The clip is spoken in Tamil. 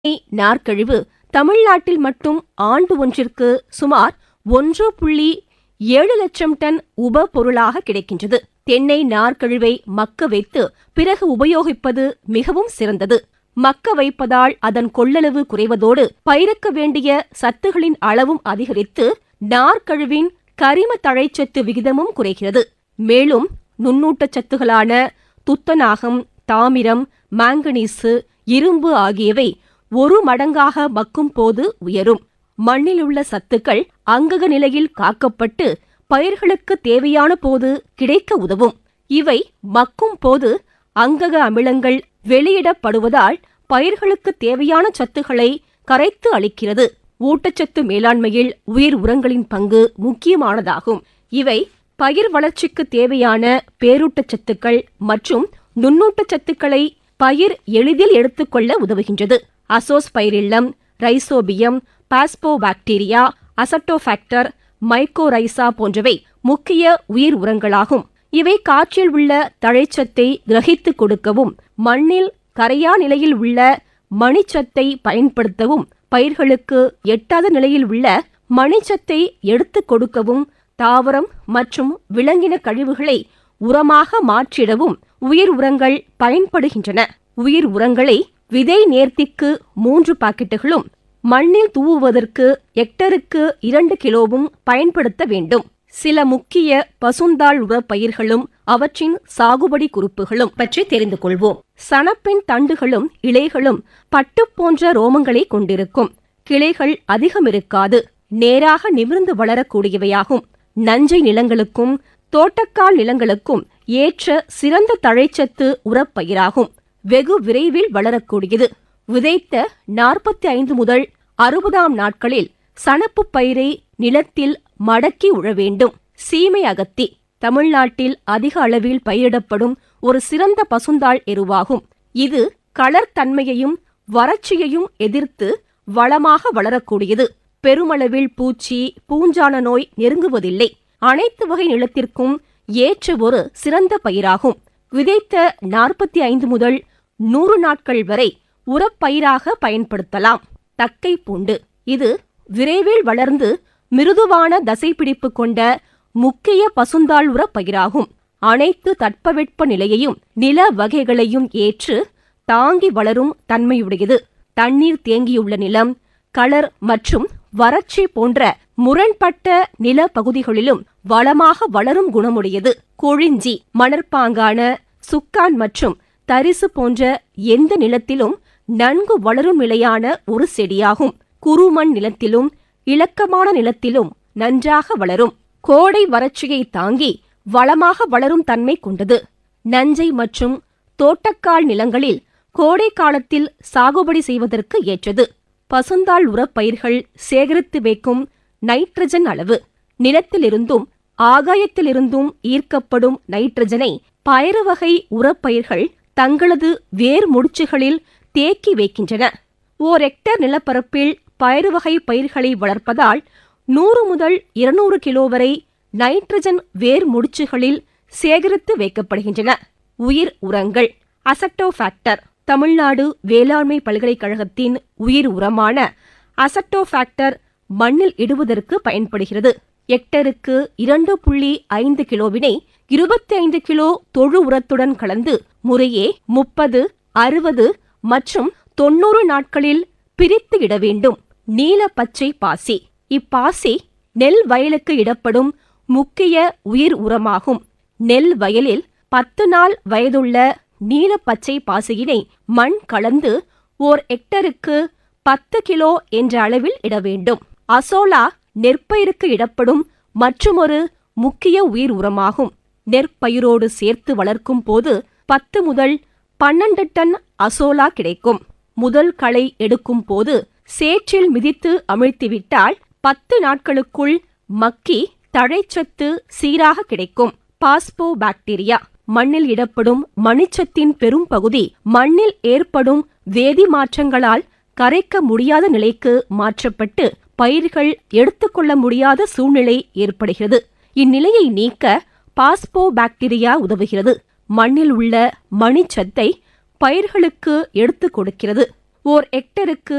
நார்க்கழிவு தமிழ்நாட்டில் மட்டும் ஆண்டு ஒன்றிற்கு சுமார் ஒன்று புள்ளி ஏழு லட்சம் டன் உப பொருளாக கிடைக்கின்றது தென்னை நார்க்கழிவை மக்க வைத்து பிறகு உபயோகிப்பது மிகவும் சிறந்தது மக்க வைப்பதால் அதன் கொள்ளளவு குறைவதோடு பயிருக்கு வேண்டிய சத்துகளின் அளவும் அதிகரித்து நார்க்கழிவின் கரிம தழைச்சத்து விகிதமும் குறைகிறது மேலும் நுண்ணூட்டச் சத்துகளான துத்தநாகம் தாமிரம் மாங்கனீசு இரும்பு ஆகியவை ஒரு மடங்காக மக்கும் போது உயரும் மண்ணில் உள்ள சத்துக்கள் அங்கக நிலையில் காக்கப்பட்டு பயிர்களுக்கு தேவையான போது கிடைக்க உதவும் இவை மக்கும் போது அங்கக அமிலங்கள் வெளியிடப்படுவதால் பயிர்களுக்கு தேவையான சத்துக்களை கரைத்து அளிக்கிறது ஊட்டச்சத்து மேலாண்மையில் உயிர் உரங்களின் பங்கு முக்கியமானதாகும் இவை பயிர் வளர்ச்சிக்கு தேவையான பேரூட்டச்சத்துக்கள் மற்றும் நுண்ணூட்டச்சத்துக்களை பயிர் எளிதில் எடுத்துக்கொள்ள உதவுகின்றது azospirillum rhizobium phosphobacteria azotobacter mycorrhiza போன்றவை முக்கிய உயிர் உரங்களாகும் இவை காற்றில் உள்ள தழைச்சத்தை கிரகித்துக் கொடுக்கவும் மண்ணில் கரையா நிலையில் உள்ள மணிச்சத்தை பயன்படுத்தவும் பயிர்களுக்கு எட்டாத நிலையில் உள்ள மணிச்சத்தை எடுத்துக் கொடுக்கவும் தாவரம் மற்றும் விலங்கின கழிவுகளை உரமாக மாற்றிடவும் உயிர் உரங்கள் பயன்படுகின்றன உயிர் உரங்களை விதை நேர்த்திக்கு மூன்று பாக்கெட்டுகளும் மண்ணில் தூவுவதற்கு ஹெக்டருக்கு இரண்டு கிலோவும் பயன்படுத்த வேண்டும் சில முக்கிய பசுந்தாள் உர பயிர்களும் அவற்றின் சாகுபடி குறிப்புகளும் பற்றி தெரிந்து கொள்வோம் சணப்பின் தண்டுகளும் இலைகளும் பட்டு போன்ற ரோமங்களை கொண்டிருக்கும் கிளைகள் அதிகம் இருக்காது நேராக நிமிர்ந்து வளரக்கூடியவையாகும் நஞ்சை நிலங்களுக்கும் தோட்டக்கால் நிலங்களுக்கும் ஏற்ற சிறந்த தழைச்சத்து உரப்பயிராகும் வெகு விரைவில் வளரக்கூடியது விதைத்த நாற்பத்தி ஐந்து முதல் அறுபதாம் நாட்களில் சணப்பு பயிரை நிலத்தில் மடக்கி உழ வேண்டும் சீமை அகத்தி தமிழ்நாட்டில் அதிக அளவில் பயிரிடப்படும் ஒரு சிறந்த பசுந்தாள் எருவாகும் இது களர் தன்மையையும் வறட்சியையும் எதிர்த்து வளமாக வளரக்கூடியது பெருமளவில் பூச்சி பூஞ்சான நோய் நெருங்குவதில்லை அனைத்து வகை நிலத்திற்கும் ஏற்ற ஒரு சிறந்த பயிராகும் விதைத்த நாற்பத்தி ஐந்து முதல் நூறு நாட்கள் வரை உரப்பயிராக பயன்படுத்தலாம் தக்கை பூண்டு இது விரைவில் வளர்ந்து மிருதுவான தசைப்பிடிப்பு கொண்ட முக்கிய பசுந்தாள் உர பயிராகும் அனைத்து தட்பவெட்ப நிலையையும் நில வகைகளையும் ஏற்று தாங்கி வளரும் தன்மையுடையது தண்ணீர் தேங்கியுள்ள நிலம் களர் மற்றும் வறட்சி போன்ற முரண்பட்ட நில பகுதிகளிலும் வளமாக வளரும் குணமுடையது கொழிஞ்சி மணற்பாங்கான சுக்கான் மற்றும் தரிசு போன்ற எந்த நிலத்திலும் நன்கு வளரும் நிலையான ஒரு செடியாகும் குறுமண் நிலத்திலும் இலக்கமான நிலத்திலும் நன்றாக வளரும் கோடை வறட்சியை தாங்கி வளமாக வளரும் தன்மை கொண்டது நஞ்சை மற்றும் தோட்டக்கால் நிலங்களில் கோடை காலத்தில் சாகுபடி செய்வதற்கு ஏற்றது பசுந்தாள் உரப்பயிர்கள் சேகரித்து வைக்கும் நைட்ரஜன் அளவு நிலத்திலிருந்தும் ஆகாயத்திலிருந்தும் ஈர்க்கப்படும் நைட்ரஜனை பயறு வகை உரப்பயிர்கள் தங்களது வேர் முடிச்சுகளில் தேக்கி வைக்கின்றன ஓர் ஹெக்டர் நிலப்பரப்பில் பயறு வகை பயிர்களை வளர்ப்பதால் நூறு முதல் இருநூறு கிலோ வரை நைட்ரஜன் வேர் முடிச்சுகளில் சேகரித்து வைக்கப்படுகின்றன உயிர் உரங்கள் அசட்டோஃபாக்டர் தமிழ்நாடு வேளாண்மை பல்கலைக்கழகத்தின் உயிர் உரமான அசட்டோஃபாக்டர் மண்ணில் இடுவதற்கு பயன்படுகிறது ஹெக்டருக்கு இரண்டு புள்ளி ஐந்து கிலோவினை இருபத்தி ஐந்து கிலோ தொழு உரத்துடன் கலந்து முறையே முப்பது அறுபது மற்றும் தொன்னூறு நாட்களில் பிரித்து இட வேண்டும் நீல பச்சை பாசி இப்பாசி நெல் வயலுக்கு இடப்படும் முக்கிய உயிர் உரமாகும் நெல் வயலில் பத்து நாள் வயதுள்ள நீல பச்சை பாசியினை மண் கலந்து ஓர் ஹெக்டருக்கு பத்து கிலோ என்ற அளவில் இட வேண்டும் அசோலா நெற்பயிருக்கு இடப்படும் மற்றுமொரு முக்கிய உயிர் உரமாகும் நெற்பயிரோடு சேர்த்து வளர்க்கும் போது பத்து முதல் பன்னெண்டு டன் அசோலா கிடைக்கும் முதல் களை எடுக்கும் போது சேற்றில் மிதித்து அமிழ்த்திவிட்டால் பத்து நாட்களுக்குள் மக்கி தழைச்சத்து சீராக கிடைக்கும் பாஸ்போ பாக்டீரியா மண்ணில் இடப்படும் மணிச்சத்தின் பெரும் பகுதி மண்ணில் ஏற்படும் வேதி மாற்றங்களால் கரைக்க முடியாத நிலைக்கு மாற்றப்பட்டு பயிர்கள் எடுத்துக்கொள்ள முடியாத சூழ்நிலை ஏற்படுகிறது இந்நிலையை நீக்க பாஸ்போ பாக்டீரியா உதவுகிறது மண்ணில் உள்ள மணிச்சத்தை பயிர்களுக்கு எடுத்துக் கொடுக்கிறது ஓர் ஹெக்டருக்கு